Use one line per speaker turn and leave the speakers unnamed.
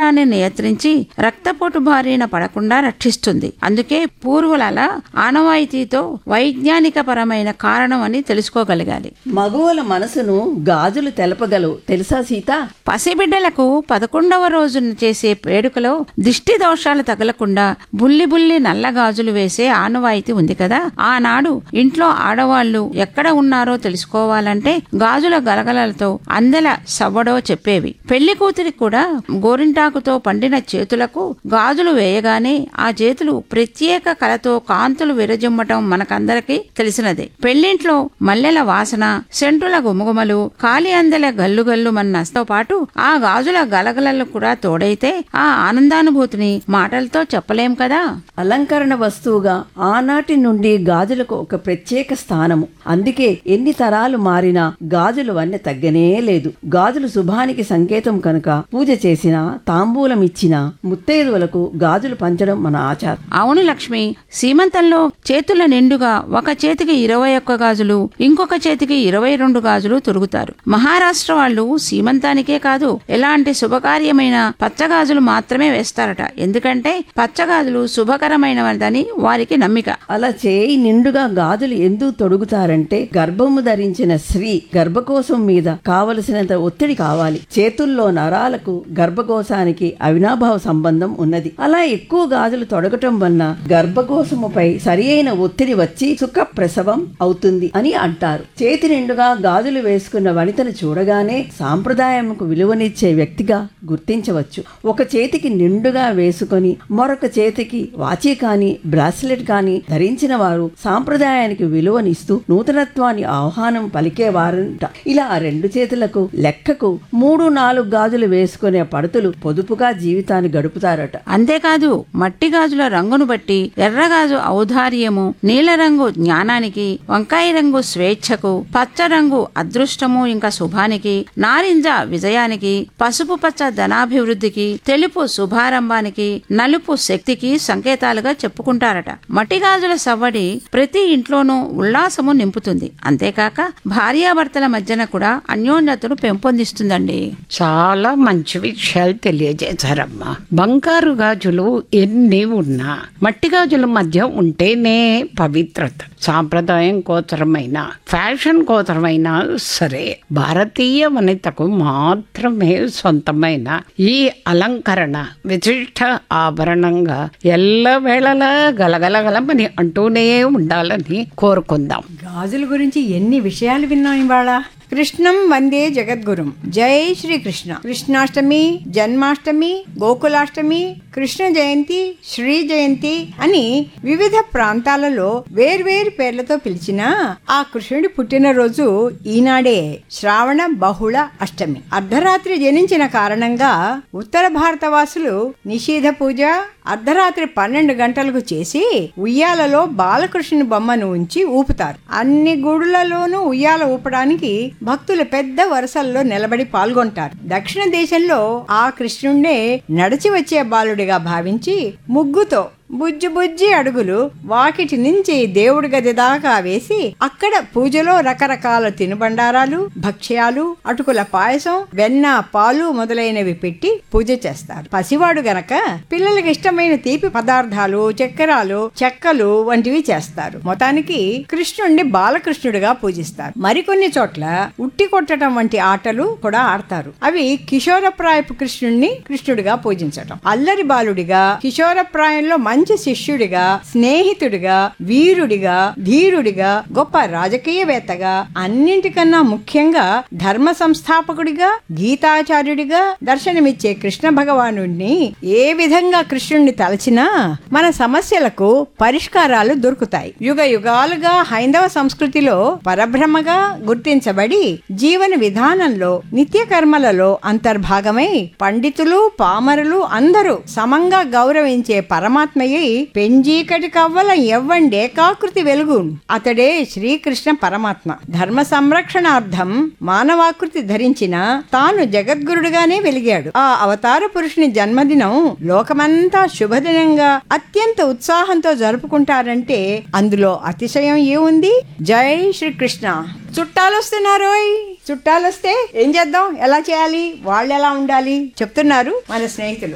రక్తపోటాన్ని నియంత్రించి రక్తపోటు బారిన పడకుండా రక్షిస్తుంది అందుకే పూర్వుల ఆనవాయితీతో వైజ్ఞానిక పరమైన కారణం అని తెలుసుకోగలగాలి
మగువల మనసును గాజులు తెలపగలవు తెలుసా సీత
పసిబిడ్డలకు పదకొండవ రోజున చేసే వేడుకలో దిష్టి దోషాలు తగలకుండా బుల్లి బుల్లి నల్ల గాజులు వేసే ఆనవాయితీ ఉంది కదా ఆనాడు ఇంట్లో ఆడవాళ్లు ఎక్కడ ఉన్నారో తెలుసుకోవాలంటే గాజుల గలగలలతో అందెల సవ్వడో చెప్పేవి పెళ్లి కూతురికి కూడా గోరింటాకుతో పండిన చేతులకు గాజులు వేయగానే ఆ చేతులు ప్రత్యేక కళతో కాంతులు విరజిమ్మటం మనకందరికీ తెలిసినదే పెళ్లింట్లో మల్లెల వాసన సెంటుల గుమగుమలు కాలి అందెల గల్లు గల్లు మన్నతో పాటు ఆ గాజుల గలగలలు కూడా తోడైతే ఆ ఆనందానుభూతిని మాటలతో చెప్పలేం కదా
అలంకరణ వస్తువుగా ఆనాటి నుండి గాజులకు ఒక ప్రత్యేక స్థానము అందుకే ఎన్ని తరాలు మారినా గాజులు వన్నె తగ్గనే లేదు గాజులు శుభానికి సంకేతం కనుక పూజ చేసినా తాంబూలం ఇచ్చినా ముత్తైదువులకు గాజులు పంచడం మన ఆచారం
అవును లక్ష్మి సీమంతంలో చేతుల నిండుగా ఒక చేతికి ఇరవై ఒక్క గాజులు ఇంకొక చేతికి ఇరవై రెండు గాజులు తొరుగుతారు మహారాష్ట్ర వాళ్ళు సీమంతానికే కాదు ఎలాంటి శుభకార్యమైన పచ్చగాజులు మాత్రమే వేస్తారట ఎందుకంటే పచ్చగాజులు శుభకరమైనదని వారికి నమ్మిక
అలా చేయి నిండుగా గాజులు ఎందుకు తొడుగుతారంటే గర్భము ధరించిన స్త్రీ గర్భకోశం మీద కావలసినంత ఒత్తిడి కావాలి చేతుల్లో నరాలకు గర్భకోశానికి అవినాభావ సంబంధం ఉన్నది అలా ఎక్కువ గాజులు తొడగటం వలన గర్భకోశముపై సరి అయిన ఒత్తిడి వచ్చి సుఖ ప్రసవం అవుతుంది అని అంటారు చేతి నిండుగా గాజులు వేసుకున్న వనితను చూడగానే సాంప్రదాయంకు విలువనిచ్చే వ్యక్తిగా గుర్తించవచ్చు ఒక చేతికి నిండుగా వేసుకొని మరొక చేతికి వాచి కానీ బ్రాస్లెట్ కానీ ధరించిన వారు సాంప్రదాయానికి విలువనిస్తూ నూతనత్వాన్ని ఆహ్వానం పలికేవారంట ఇలా ఆ రెండు చేతులకు లెక్కకు మూడు నాలుగు గాజులు వేసుకునే పడతులు పొదుపుగా జీవితాన్ని గడుపుతారట
అంతేకాదు మట్టి గాజుల రంగును బట్టి ఎర్రగాజు ఔదార్యము నీలరంగు జ్ఞానానికి వంకాయ రంగు స్వేచ్ఛకు పచ్చ రంగు అదృష్టము ఇంకా శుభానికి నారింజ విజయానికి పసుపు పచ్చ ధనాభివృద్ధికి తెలుపు శుభారంభానికి నలుపు శక్తికి సంకేతాలుగా చెప్పుకుంటారట మట్టి గాజుల సవ్వడి ప్రతి ఇంట్లోనూ ఉల్లాసము నింపుతుంది అంతేకాక భార్యాభర్తల మధ్యన కూడా అన్యోన్యతను పెంపొందిస్తుందండి
చాలా మంచి విషయాలు తెలియజేశారమ్మా బంగారు గాజులు ఎన్ని ఉన్నా మట్టి గాజుల మధ్య ఉంటేనే పవిత్రత సాంప్రదాయం కోసరమైన ఫ్యాషన్ కోసరమైన సరే భారతీయ వనితకు మాత్రమే సొంతమైన ఈ అలంకరణ విశిష్ట ఆభరణంగా ఎల్లవేళలా గలగలగలమని అంటూనే ఉండాలని కోరుకుందాం
గాజుల గురించి ఎన్ని విషయాలు విన్నాం ఇవాళ కృష్ణం వందే జగద్గురుం జై శ్రీకృష్ణ కృష్ణాష్టమి జన్మాష్టమి గోకులాష్టమి కృష్ణ జయంతి శ్రీ జయంతి అని వివిధ ప్రాంతాలలో వేర్వేరు పేర్లతో పిలిచిన ఆ కృష్ణుడి పుట్టినరోజు ఈనాడే శ్రావణ బహుళ అష్టమి అర్ధరాత్రి జనించిన కారణంగా ఉత్తర భారతవాసులు నిషేధ పూజ అర్ధరాత్రి పన్నెండు గంటలకు చేసి ఉయ్యాలలో బాలకృష్ణుని బొమ్మను ఉంచి ఊపుతారు అన్ని గుడులలోనూ ఉయ్యాల ఊపడానికి భక్తులు పెద్ద వరుసల్లో నిలబడి పాల్గొంటారు దక్షిణ దేశంలో ఆ కృష్ణుణ్ణే నడిచి వచ్చే బాలుడిగా భావించి ముగ్గుతో బుజ్జి బుజ్జి అడుగులు వాకిటి నుంచి దేవుడి గది దాకా వేసి అక్కడ పూజలో రకరకాల తినుబండారాలు భక్ష్యాలు అటుకుల పాయసం వెన్న పాలు మొదలైనవి పెట్టి పూజ చేస్తారు పసివాడు గనక పిల్లలకి ఇష్టమైన తీపి పదార్థాలు చక్కెరాలు చెక్కలు వంటివి చేస్తారు మొత్తానికి కృష్ణుణ్ణి బాలకృష్ణుడిగా పూజిస్తారు మరికొన్ని చోట్ల ఉట్టి కొట్టడం వంటి ఆటలు కూడా ఆడతారు అవి కిషోరప్రాయపు కృష్ణుణ్ణి కృష్ణుడిగా పూజించటం అల్లరి బాలుడిగా కిషోరప్రాయంలో మంచి శిష్యుడిగా స్నేహితుడిగా వీరుడిగా ధీరుడిగా గొప్ప రాజకీయవేత్తగా అన్నింటికన్నా ముఖ్యంగా ధర్మ సంస్థాపకుడిగా గీతాచార్యుడిగా దర్శనమిచ్చే కృష్ణ భగవాను ఏ విధంగా కృష్ణుణ్ణి తలచినా మన సమస్యలకు పరిష్కారాలు దొరుకుతాయి యుగ యుగాలుగా హైందవ సంస్కృతిలో పరబ్రహ్మగా గుర్తించబడి జీవన విధానంలో నిత్య కర్మలలో అంతర్భాగమై పండితులు పామరులు అందరూ సమంగా గౌరవించే పరమాత్మయే పెంజీకటి కవ్వల ఎవ్వండేకాకృతి వెలుగు అతడే శ్రీకృష్ణ పరమాత్మ ధర్మ సంరక్షణార్థం మానవాకృతి ధరించిన తాను జగద్గురుడుగానే వెలిగాడు ఆ అవతార పురుషుని జన్మదినం లోకమంతా శుభదినంగా అత్యంత ఉత్సాహంతో జరుపుకుంటారంటే అందులో అతిశయం ఏముంది జై శ్రీకృష్ణ చుట్టాలు వస్తున్నారోయ్ చుట్టాలు వస్తే ఏం చేద్దాం ఎలా చేయాలి వాళ్ళు ఎలా ఉండాలి చెప్తున్నారు మన స్నేహితులు